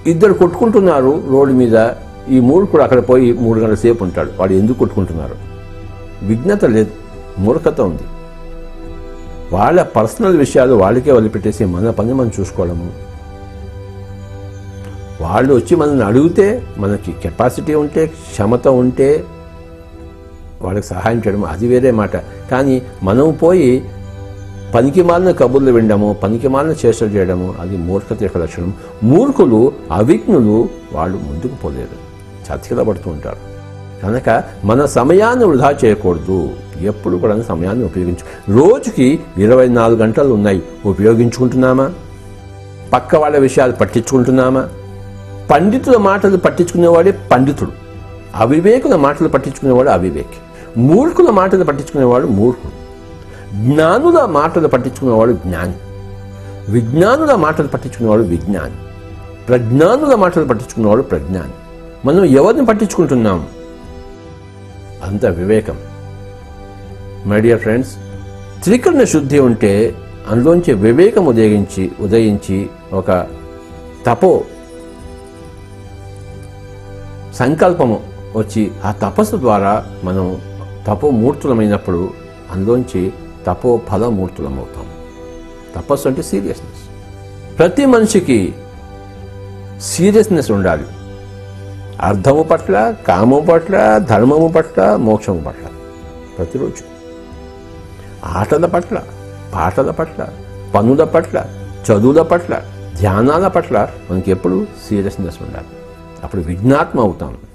ఇద్దరు కొట్టుకుంటున్నారు రోడ్డు మీద ఈ మూర్ఖుడు అక్కడ పోయి మూడు గంటల సేపు ఉంటాడు వాడు ఎందుకు కొట్టుకుంటున్నారు విఘ్నత లేదు మూర్ఖత ఉంది వాళ్ళ పర్సనల్ విషయాలు వాళ్ళకే వదిలిపెట్టేసి మన పని మనం చూసుకోవడము వాళ్ళు వచ్చి మనల్ని అడిగితే మనకి కెపాసిటీ ఉంటే క్షమత ఉంటే వాళ్ళకి సహాయం చేయడం అది వేరే మాట కానీ మనం పోయి పనికి మాలిన కబుర్లు వినడము పనికి మాలిన చేష్టలు చేయడము అది మూర్ఖత యొక్క లక్షణం మూర్ఖులు అవిఘ్నులు వాళ్ళు ముందుకు పోలేరు చతికిల పడుతూ ఉంటారు కనుక మన సమయాన్ని వృధా చేయకూడదు ఎప్పుడు కూడా సమయాన్ని ఉపయోగించు రోజుకి ఇరవై నాలుగు గంటలు ఉన్నాయి ఉపయోగించుకుంటున్నామా పక్క వాళ్ళ విషయాలు పట్టించుకుంటున్నామా పండితుల మాటలు పట్టించుకునేవాడే పండితుడు అవివేకుల మాటలు పట్టించుకునేవాడు అవివేకి మూర్ఖుల మాటలు పట్టించుకునేవాడు మూర్ఖుడు జ్ఞానుల మాటలు పట్టించుకునేవాడు జ్ఞాని విజ్ఞానుల మాటలు పట్టించుకునేవాడు విజ్ఞాని ప్రజ్ఞానుల మాటలు పట్టించుకునేవాడు ప్రజ్ఞాని మనం ఎవరిని పట్టించుకుంటున్నాం అంత వివేకం మై డియర్ ఫ్రెండ్స్ త్రికరణ శుద్ధి ఉంటే అందులోంచి వివేకం ఉదయించి ఉదయించి ఒక తపో సంకల్పము వచ్చి ఆ తపస్సు ద్వారా మనం తపో మూర్తులమైనప్పుడు అందులోంచి తపో ఫలమూర్తులం అవుతాం తపస్సు అంటే సీరియస్నెస్ ప్రతి మనిషికి సీరియస్నెస్ ఉండాలి అర్థము పట్ల కామము పట్ల ధర్మము పట్ల మోక్షము పట్ల ప్రతిరోజు ఆటల పట్ల పాటల పట్ల పనుల పట్ల చదువుల పట్ల ధ్యానాల పట్ల మనకి ఎప్పుడు సీరియస్నెస్ ఉండాలి అప్పుడు విజ్ఞాత్మ అవుతాం